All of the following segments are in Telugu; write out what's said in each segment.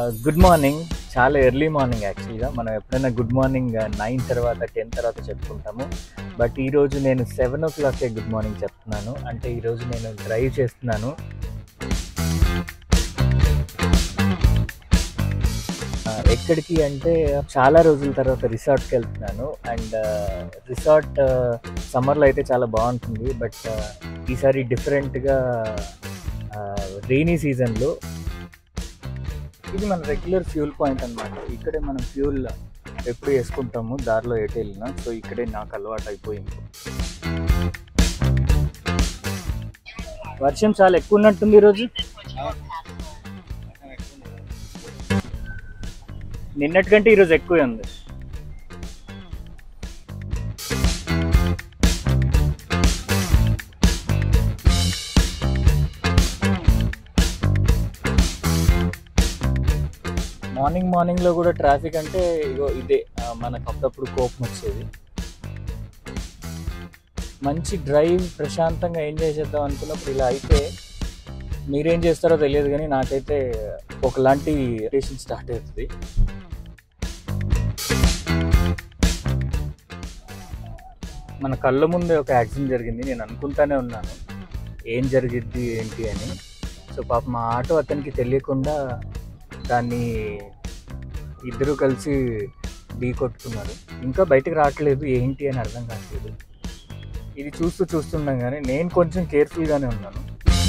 గుడ్ మార్నింగ్ చాలా ఎర్లీ మార్నింగ్ యాక్చువల్గా మనం ఎప్పుడైనా గుడ్ మార్నింగ్ నైన్ తర్వాత టెన్ తర్వాత చెప్పుకుంటాము బట్ ఈరోజు నేను సెవెన్ ఓ క్లాకే గుడ్ మార్నింగ్ చెప్తున్నాను అంటే ఈరోజు నేను డ్రైవ్ చేస్తున్నాను ఆ, ఎక్కడికి అంటే చాలా రోజుల తర్వాత రిసార్ట్కి వెళ్తున్నాను అండ్ రిసార్ట్ సమ్మర్లో అయితే చాలా బాగుంటుంది బట్ ఈసారి డిఫరెంట్గా రెయినీ సీజన్లో ఇది మన రెగ్యులర్ ఫ్యూల్ పాయింట్ అన్నమాట ఇక్కడే మనం ఫ్యూల్ ఎప్పుడు వేసుకుంటాము దారిలో ఎటు వెళ్ళినా సో ఇక్కడే నాకు అలవాటు అయిపోయింది వర్షం చాలా ఎక్కువ ఉన్నట్టుంది ఈరోజు నిన్నటి కంటే ఈరోజు ఎక్కువే ఉంది మార్నింగ్ మార్నింగ్లో కూడా ట్రాఫిక్ అంటే ఇగో ఇదే ఆ, మనకు అప్పుడప్పుడు కోపం వచ్చేది మంచి డ్రైవ్ ప్రశాంతంగా ఎంజాయ్ చేద్దాం అనుకున్నప్పుడు ఇలా అయితే మీరేం చేస్తారో తెలియదు కానీ నాకైతే ఒకలాంటి టేషన్ స్టార్ట్ అవుతుంది మన కళ్ళ ముందే ఒక యాక్సిడెంట్ జరిగింది నేను అనుకుంటానే ఉన్నాను ఏం జరిగిద్ది ఏంటి అని సో పాప మా ఆటో అతనికి తెలియకుండా దాన్ని ఇద్దరు కలిసి ఢీ కొట్టుకున్నారు ఇంకా బయటకు రావట్లేదు ఏంటి అని అర్థం కావట్లేదు ఇది చూస్తూ చూస్తున్నాం కానీ నేను కొంచెం కేర్ఫుల్గానే ఉన్నాను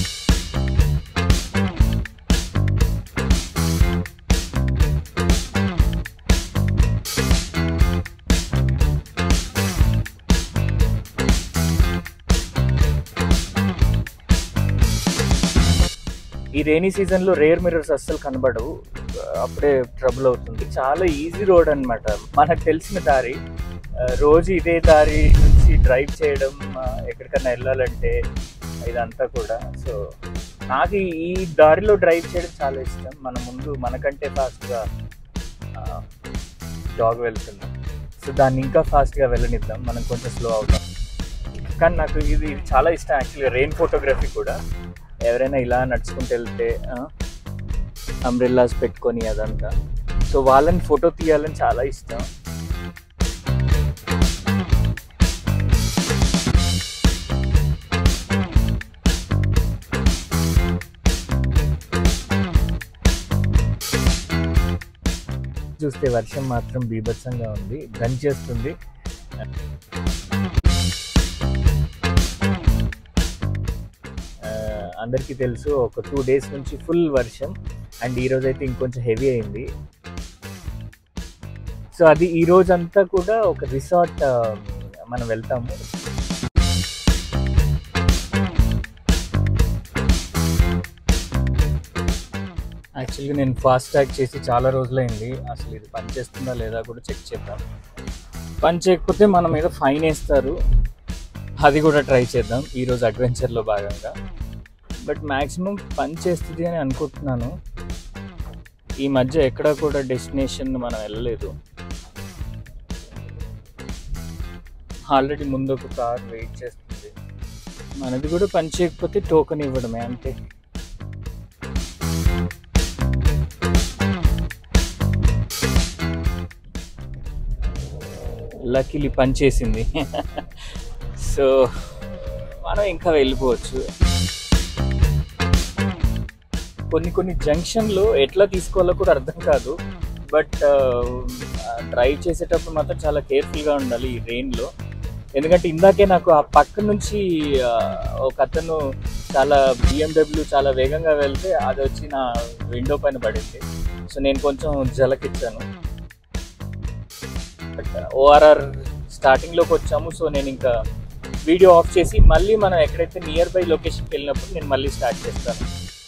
ఈ రైనీ సీజన్లో రేర్ మిర్రర్స్ అస్సలు కనబడవు అప్పుడే ట్రబుల్ అవుతుంది చాలా ఈజీ రోడ్ అన్నమాట మనకు తెలిసిన దారి ఆ, రోజు ఇదే దారి నుంచి డ్రైవ్ చేయడం ఆ, ఎక్కడికన్నా వెళ్ళాలంటే ఇదంతా కూడా సో నాకు ఈ- ఈ దారిలో డ్రైవ్ చేయడం చాలా ఇష్టం మన ముందు మనకంటే ఫాస్ట్గా డాగ్ వెళ్తున్నాం సో దాన్ని ఇంకా ఫాస్ట్గా వెళ్ళనిద్దాం మనం కొంచెం స్లో అవుతాం కానీ నాకు ఇది ఇది చాలా ఇష్టం యాక్చువల్గా రెయిన్ ఫోటోగ్రఫీ కూడా ఎవరైనా ఇలా నడుచుకుంటూ వెళ్తే అంబ్రెల్లాస్ పెట్టుకొని అదంతా సో వాళ్ళని ఫోటో తీయాలని చాలా ఇష్టం చూస్తే వర్షం మాత్రం బీభత్సంగా ఉంది దంచేస్తుంది ఆ, అందరికీ తెలుసు ఒక టూ డేస్ నుంచి ఫుల్ వర్షం అండ్ ఈ రోజు అయితే ఇంకొంచెం హెవీ అయింది సో అది ఈ రోజంతా కూడా ఒక రిసార్ట్ మనం వెళ్తాము యాక్చువల్గా నేను ఫాస్ట్ ట్యాగ్ చేసి చాలా రోజులైంది అసలు ఇది పని చేస్తుందా లేదా కూడా చెక్ చేద్దాం పని చేయకపోతే మన మీద ఫైన్ వేస్తారు అది కూడా ట్రై చేద్దాం ఈరోజు అడ్వెంచర్లో భాగంగా బట్ మ్యాక్సిమం పని చేస్తుంది అని అనుకుంటున్నాను ఈ మధ్య ఎక్కడ కూడా డెస్టినేషన్ మనం వెళ్ళలేదు ఆల్రెడీ ముందు ఒక కార్ వెయిట్ చేస్తుంది మనది కూడా పని చేయకపోతే టోకెన్ ఇవ్వడమే అంతే లక్కీలీ పని చేసింది సో మనం ఇంకా వెళ్ళిపోవచ్చు కొన్ని కొన్ని జంక్షన్లు ఎట్లా తీసుకోవాలో కూడా అర్థం కాదు బట్ డ్రైవ్ చేసేటప్పుడు మాత్రం చాలా కేర్ఫుల్గా ఉండాలి ఈ రెయిన్లో ఎందుకంటే ఇందాకే నాకు ఆ పక్క నుంచి ఆ, ఒక అతను చాలా బిఎండబ్ల్యూ చాలా వేగంగా వెళ్తే అది వచ్చి నా విండో పైన పడింది సో నేను కొంచెం జలకిచ్చాను బట్ ఓఆర్ఆర్ స్టార్టింగ్లోకి వచ్చాము సో నేను ఇంకా వీడియో ఆఫ్ చేసి మళ్ళీ మనం ఎక్కడైతే నియర్ బై లొకేషన్కి వెళ్ళినప్పుడు నేను మళ్ళీ స్టార్ట్ చేస్తాను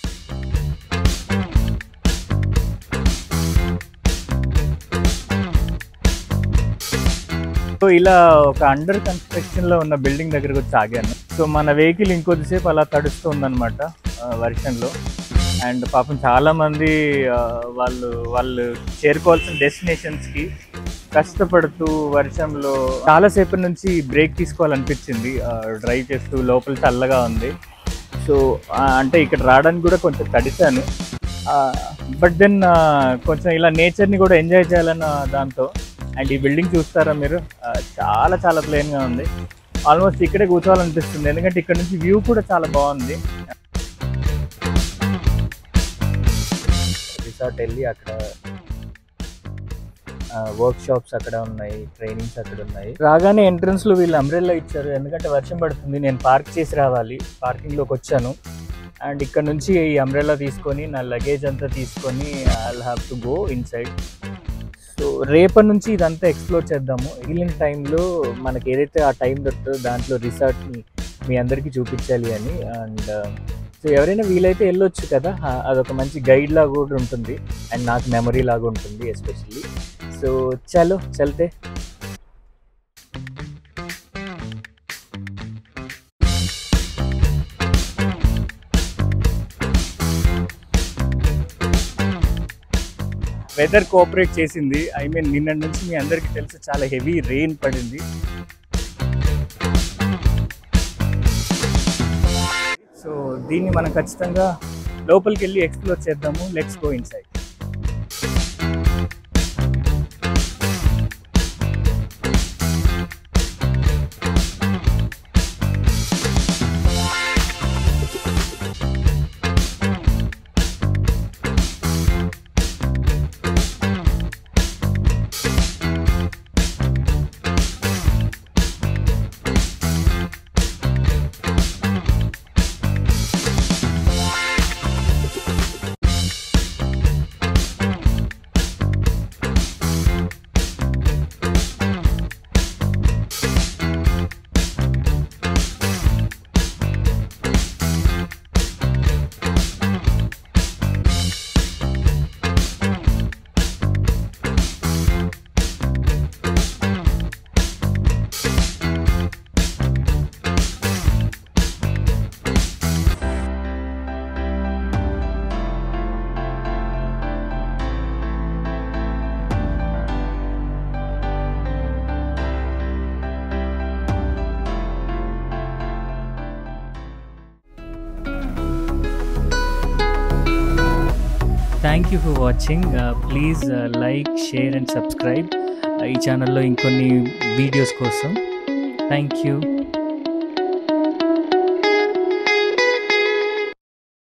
సో ఇలా ఒక అండర్ కన్స్ట్రక్షన్ లో ఉన్న బిల్డింగ్ దగ్గరకు వచ్చి ఆగాను సో మన వెహికల్ ఇంకొద్దిసేపు అలా తడుస్తూ ఉందన్నమాట ఆ, వర్షంలో అండ్ పాపం చాలా మంది ఆ, వాళ్ళు వాళ్ళు చేరుకోవాల్సిన డెస్టినేషన్స్ కి కష్టపడుతూ వర్షంలో చాలాసేపు నుంచి బ్రేక్ తీసుకోవాలనిపించింది డ్రైవ్ చేస్తూ లోపల చల్లగా ఉంది సో ఆ, అంటే ఇక్కడ రావడానికి కూడా కొంచెం తడిశాను బట్ దెన్ కొంచెం ఇలా నేచర్ని కూడా ఎంజాయ్ చేయాలన్న దాంతో అండ్ ఈ బిల్డింగ్ చూస్తారా మీరు ఆ, చాలా చాలా ప్లెయిన్గా ఉంది ఆల్మోస్ట్ ఇక్కడే కూర్చోవాలనిపిస్తుంది ఎందుకంటే ఇక్కడ నుంచి వ్యూ కూడా చాలా బాగుంది రిసార్ట్ వెళ్ళి అక్కడ వర్క్ షాప్స్ అక్కడ ఉన్నాయి ట్రైనింగ్స్ అక్కడ ఉన్నాయి రాగానే ఎంట్రన్స్ లో వీళ్ళు అంబ్రెల్లా ఇచ్చారు ఎందుకంటే వర్షం పడుతుంది నేను పార్క్ చేసి రావాలి పార్కింగ్ లోకి వచ్చాను అండ్ ఇక్కడ నుంచి ఈ అంబ్రెల్లా తీసుకొని నా లగేజ్ అంతా తీసుకొని I have to go inside so రేపటి నుంచి ఇదంతా ఎక్స్ప్లోర్ చేద్దాము మిగిలిన టైంలో మనకి ఏదైతే ఆ టైం దొరుకుతుందో దాంట్లో రిసార్ట్ని మీ అందరికీ చూపించాలి అని అండ్ సో ఎవరైనా వీలైతే వెళ్ళొచ్చు కదా ఆ, అదొక మంచి గైడ్ లాగా కూడా ఉంటుంది అండ్ నాకు మెమరీ లాగా ఉంటుంది ఎస్పెషల్లీ సో చలో చల్తే వెదర్ కోఆపరేట్ చేసింది ఐ మీన్ నిన్న నుంచి మీ అందరికీ తెలుసు చాలా హెవీ రెయిన్ పడింది సో దీన్ని మనం ఖచ్చితంగా లోపలికి వెళ్ళి ఎక్స్ప్లోర్ చేద్దాము let's go inside thank you for watching please like share and subscribe ఈ ఛానల్లో ఇంకొన్ని వీడియోస్ కోసం థ్యాంక్ యూ